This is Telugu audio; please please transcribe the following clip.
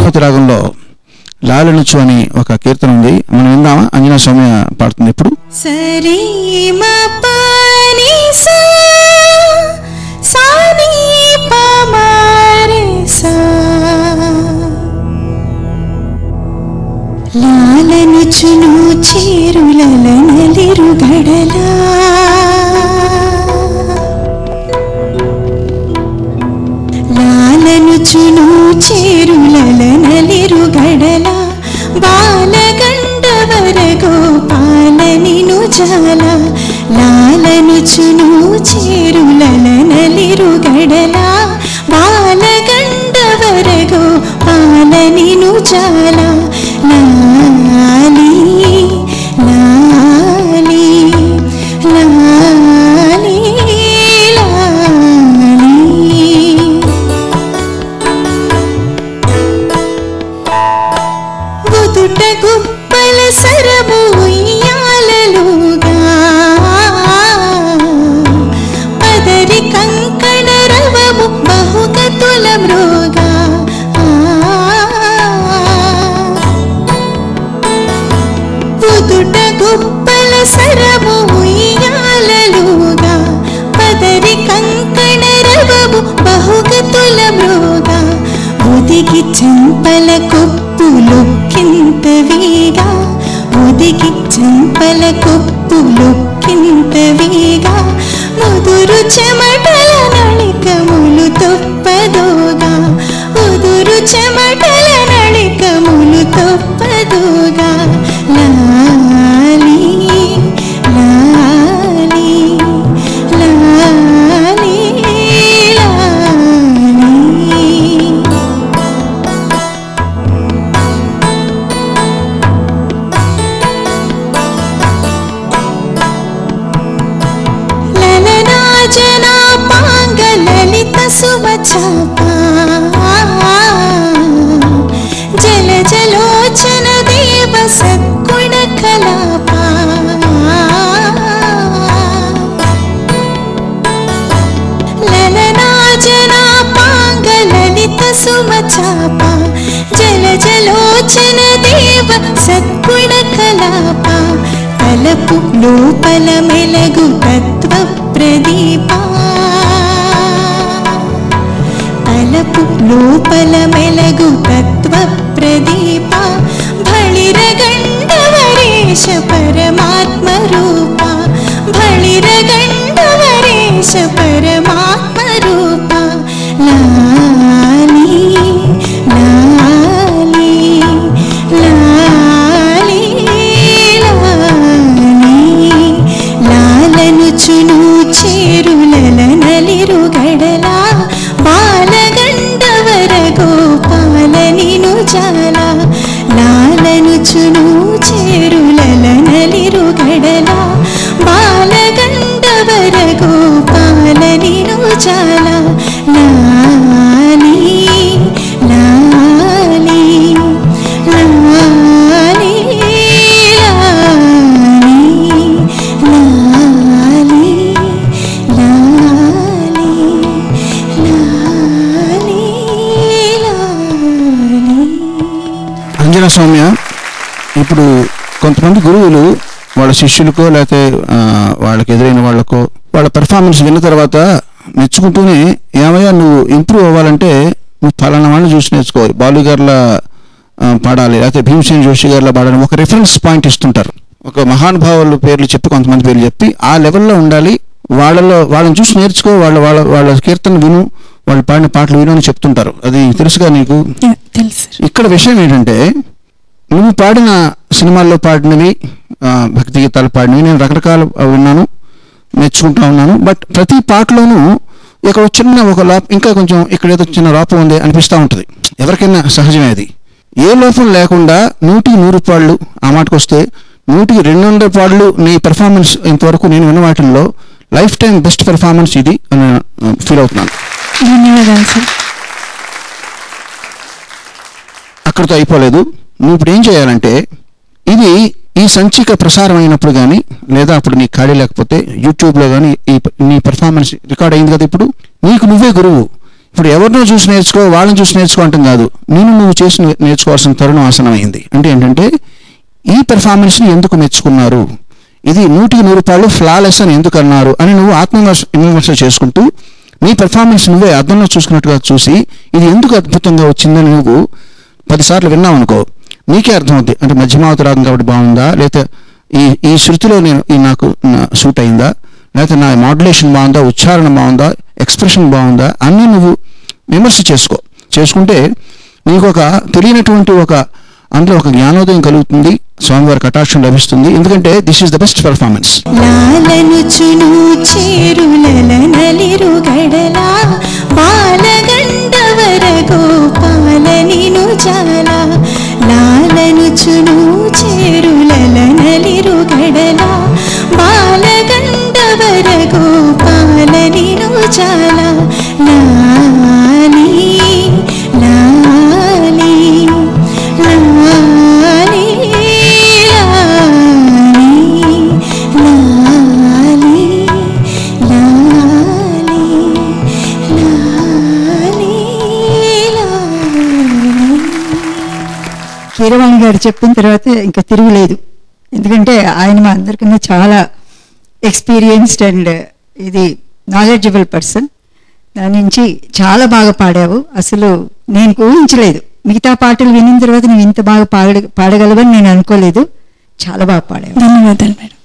మహాగణపతి రాగంలో లాలనుచు అని ఒక కీర్తన ఉంది మనం విందామా అంజనా సౌమ్య పాడుతుంది ఇప్పుడు సరి మ పని సా సాని ప మరే సా లాలనుచును చేరులల నలిరు గడలా లాలనుచును చేరులల నలిరు గడల బాలగండవర గోపాలనిను జాల లాలనుచును చేరులల నలిరు గడల బాలగండవర గోపాలనిను జాల లాలి లాలి లాలి లాలి గుదుట గుప్పల సరము ఉయ్యాలలుగా పదరి కంకణ రవము బహుగతుల మృగా గుదుట గుప్పల సరము ఉయ్యాలలుగా పదరి కంకణ రవము బహుగతుల మృగా ఒదిగి చంపల కొప్పులొక్కింత వీగా ఒదిగి చంపల కొప్పులొక్కింత వీగా ముదురు చెమటల నళికములు తొప్పదోగా ముదురు చెమటల నళికములు తొప్పదోగా లాలి లాలి లాలి లాలి లలనాజనా పాంగ లలిత సుమచాపా జల జలోచన దేవ సద్గుణ కలాపా లలనాజనా పాంగ లలిత సుమచాపా జల జలోచన దేవ సద్గుణ కలాపా తలపు లోపల మెలగు తత్వ ప్రదీపా తలపు లోపల మెలగు తత్వ ప్రదీప భళిరగండవరేశ పరమాత్మ రూప భళిరగండవరేశ పరమాత్మ రూప లాలి లాలి లాలి లాలి లాలనుచును చేరులల నలిరు గడలా బాలగండవర గోపాలనిను జాల లాలనుచును చేరులల నలిరు గడలా బాలగండవర గోపాలనిను జాల లాలి లాలి లాలి లాలి లాలి లాలి లాలి లాలి అంజనా సౌమ్య ఇప్పుడు కొంతమంది గురువులు వాళ్ళ శిష్యులకో లేకపోతే ఆ, వాళ్ళకి ఎదురైన వాళ్ళకో వాళ్ళ పెర్ఫార్మెన్స్ విన్న తర్వాత మెచ్చుకుంటూనే ఏమయ్యా నువ్వు ఇంప్రూవ్ అవ్వాలంటే నువ్వు ఫలానా వాళ్ళని చూసి నేర్చుకోవాలి బాలు గారిలా ఆ, పాడాలి లేకపోతే భీమసేన్ జోషి గారిలా పాడాలి ఒక రిఫరెన్స్ పాయింట్ ఇస్తుంటారు ఒక మహానుభావుల పేర్లు చెప్పి కొంతమంది పేర్లు చెప్పి ఆ లెవెల్లో ఉండాలి వాళ్ళలో వాళ్ళని చూసి నేర్చుకో వాళ్ళ వాళ్ళ వాళ్ళ కీర్తన విను వాళ్ళు పాడిన పాటలు విను అని చెప్తుంటారు అది తెలుసుగా నీకు తెలుసు ఇక్కడ విషయం ఏంటంటే నువ్వు పాడిన సినిమాల్లో పాడినవి ఆ, భక్తి గీతాలు పాడినవి నేను రకరకాల విన్నాను మెచ్చుకుంటా ఉన్నాను బట్ ప్రతి పాటలోనూ ఇక్కడ ఒక చిన్న ఒక లోపం ఇంకా కొంచెం ఇక్కడ ఏదో చిన్న లోపం ఉంది అనిపిస్తూ ఉంటుంది ఎవరికైనా సహజమే అది ఏ లోపం లేకుండా నూటికి నూరు పాళ్ళు ఆ మాటకు వస్తే నూటికి రెండు వందల పాళ్ళు నీ పెర్ఫార్మెన్స్ ఇంతవరకు నేను విన్న వాటిల్లో లైఫ్ టైం బెస్ట్ పెర్ఫార్మెన్స్ ఇది అని ఫీల్ అవుతున్నాను ధన్యవాదాలు సార్ అక్కడితో అయిపోలేదు నువ్వు ఇప్పుడు ఏం చేయాలంటే ఇది ఈ సంచిక ప్రసారం అయినప్పుడు కానీ లేదా అప్పుడు నీ ఖాళీ లేకపోతే యూట్యూబ్లో కానీ ఈ నీ పెర్ఫార్మెన్స్ రికార్డ్ అయింది కదా ఇప్పుడు నీకు నువ్వే గురువు ఇప్పుడు ఎవరినో చూసి నేర్చుకో వాళ్ళని చూసి నేర్చుకో అంటాం కాదు నేను నువ్వు చేసి నే- నేర్చుకోవాల్సిన తరుణం ఆసనమైంది అంటే ఏంటంటే ఈ పెర్ఫార్మెన్స్ని ఎందుకు మెచ్చుకున్నారు ఇది నూటికి నూరు రూపాయలు ఫ్లాలెస్ అని ఎందుకు అన్నారు అని నువ్వు ఆత్మవిమర్శ విమర్శ చేసుకుంటూ నీ పెర్ఫార్మెన్స్ నువ్వే అర్థంలో చూసుకున్నట్టుగా చూసి ఇది ఎందుకు అద్భుతంగా వచ్చిందని నువ్వు పదిసార్లు విన్నావు అనుకో నీకే అర్థమవుద్ది అంటే మధ్యమావతి రాగం కాబట్టి బాగుందా లేకపోతే ఈ ఈ శృతిలో నేను ఈ నాకు సూట్ అయిందా లేకపోతే నా మాడ్యులేషన్ బాగుందా ఉచ్చారణ బాగుందా ఎక్స్ప్రెషన్ బాగుందా అన్నీ నువ్వు విమర్శ చేసుకో చేసుకుంటే నీకు ఒక తెలియనటువంటి ఒక అందులో ఒక జ్ఞానోదయం కలుగుతుంది స్వామివారి కటాక్షం లభిస్తుంది ఎందుకంటే this is the best performance లాలనుచును చేరులల నలిరు గడలా బాలగండవర గోపాల నిను జాల లాలనుచును చేరులల నలిరు గడలా బాలగండవర గోపాల నిను జాల లాలి లాలి లాలి లాలి లాలి లాలి లాలి లాలి కీరవాణి గారు చెప్పిన తర్వాత ఇంకా తిరుగులేదు ఎందుకంటే ఆయన మా అందరికన్నా చాలా ఎక్స్పీరియన్స్డ్ అండ్ ఇది నాలెడ్జబుల్ పర్సన్ దాని నుంచి చాలా బాగా పాడావు అసలు నేను ఊహించలేదు మిగతా పాటలు వినిన తర్వాత నువ్వు ఇంత బాగా పాడ పాడగలవని నేను అనుకోలేదు చాలా బాగా పాడావు ధన్యవాదాలు మేడం